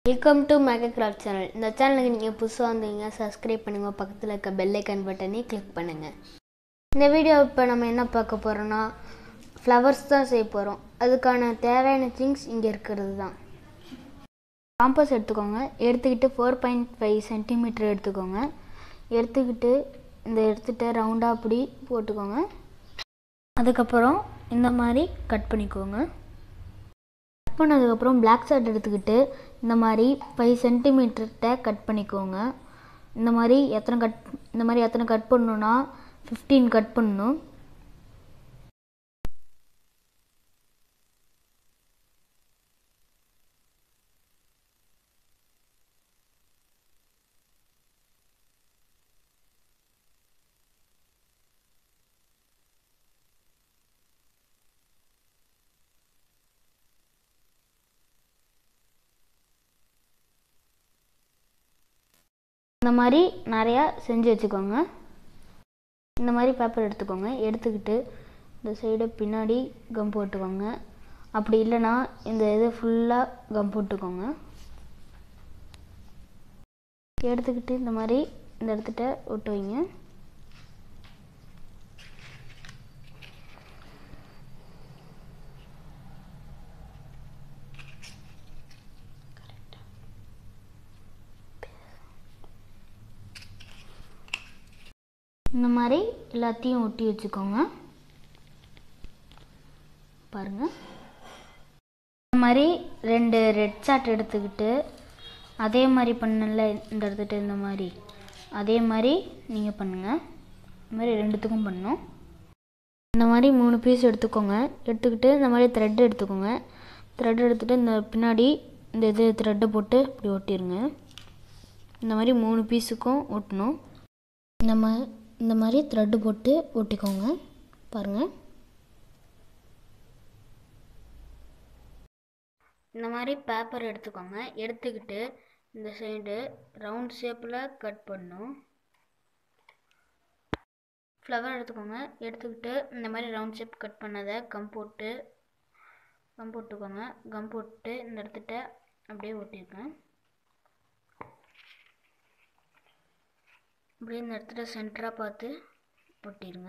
welcome to mega craft channel இந்த சேனலுக்கு நீங்கள் புதுசாக வந்தீங்க சப்ஸ்கிரைப் பண்ணுங்க பக்கத்தில் இருக்க பெல் ஐக்கான் பட்டனை கிளிக் பண்ணுங்கள் இந்த வீடியோ இப்போ நம்ம என்ன பார்க்க போகிறோன்னா ஃப்ளவர்ஸ் தான் செய்ய போகிறோம் அதுக்கான தேவையான திங்ஸ் இங்கே இருக்கிறது தான் காம்பஸ் எடுத்துக்கோங்க எடுத்துக்கிட்டு ஃபோர் பாயிண்ட் ஃபைவ் சென்டிமீட்டர் எடுத்துக்கோங்க எடுத்துக்கிட்டு இந்த எடுத்துகிட்ட ரவுண்டாக அப்படி போட்டுக்கோங்க அதுக்கப்புறம் இந்த மாதிரி கட் பண்ணிக்கோங்க கட் பண்ணதுக்கப்புறம் பிளாக் சார்ட் எடுத்துக்கிட்டு இந்த மாதிரி ஃபைவ் சென்டிமீட்டர்கிட்ட கட் பண்ணிக்கோங்க இந்த மாதிரி எத்தனை கட் இந்த மாதிரி எத்தனை கட் பண்ணணுன்னா ஃபிஃப்டீன் கட் பண்ணணும் இந்த மாதிரி நிறையா செஞ்சு வச்சுக்கோங்க இந்த மாதிரி பேப்பர் எடுத்துக்கோங்க எடுத்துக்கிட்டு இந்த சைடு பின்னாடி கம் போட்டுக்கோங்க அப்படி இல்லைன்னா இந்த இது ஃபுல்லாக கம் போட்டுக்கோங்க எடுத்துக்கிட்டு இந்த மாதிரி இந்த இடத்துட்ட விட்டு வைங்க இந்த மாதிரி எல்லாத்தையும் ஒட்டி வச்சுக்கோங்க பாருங்கள் இந்த மாதிரி ரெண்டு ரெட் சார்ட் எடுத்துக்கிட்டு அதே மாதிரி பண்ணல இந்த எடுத்துகிட்டு இந்த மாதிரி அதே மாதிரி நீங்கள் பண்ணுங்கள் இந்த மாதிரி ரெண்டுத்துக்கும் பண்ணணும் இந்த மாதிரி மூணு பீஸ் எடுத்துக்கோங்க எடுத்துக்கிட்டு இந்த மாதிரி த்ரெட் எடுத்துக்கோங்க த்ரெட் எடுத்துகிட்டு இந்த பின்னாடி இந்த இது த்ரெட்டை போட்டு இப்படி ஒட்டிடுங்க இந்த மாதிரி மூணு பீஸுக்கும் ஒட்டணும் இந்த மாதிரி இந்த மாதிரி த்ரெட்டு போட்டு ஒட்டிக்கோங்க பாருங்கள் இந்த மாதிரி பேப்பர் எடுத்துக்கோங்க எடுத்துக்கிட்டு இந்த சைடு ரவுண்ட் ஷேப்பில் கட் பண்ணும் ஃப்ளவர் எடுத்துக்கோங்க எடுத்துக்கிட்டு இந்த மாதிரி ரவுண்ட் ஷேப் கட் பண்ணதை கம் போட்டு கம் போட்டுக்கோங்க கம் போட்டு இந்த இடத்துட்ட அப்படியே ஒட்டியிருக்கேன் அப்படியே இந்த இடத்துல சென்டராக பார்த்து ஒட்டிடுங்க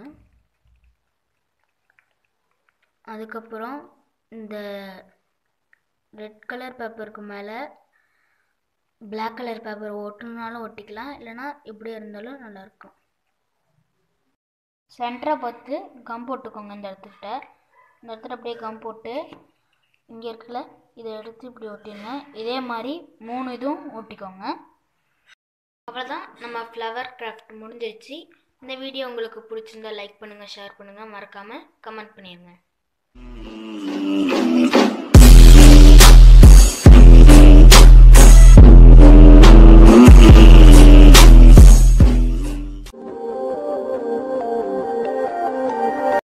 அதுக்கப்புறம் இந்த ரெட் கலர் பேப்பருக்கு மேலே பிளாக் கலர் பேப்பர் ஒட்டணுனாலும் ஒட்டிக்கலாம் இல்லைனா இப்படி இருந்தாலும் நல்லாயிருக்கும் சென்டராக பார்த்து கம் போட்டுக்கோங்க இந்த இடத்துக்கிட்ட இந்த இடத்துல அப்படியே கம் போட்டு இங்கே இருக்கல இதை எடுத்து இப்படி ஒட்டிடுங்க இதே மாதிரி மூணு இதுவும் ஒட்டிக்கோங்க அவ்வளோதான் நம்ம ஃப்ளவர் கிராஃப்ட் முடிஞ்சிருச்சு இந்த வீடியோ உங்களுக்கு பிடிச்சிருந்தா லைக் பண்ணுங்கள் ஷேர் பண்ணுங்கள் மறக்காமல் கமெண்ட் பண்ணிடுங்க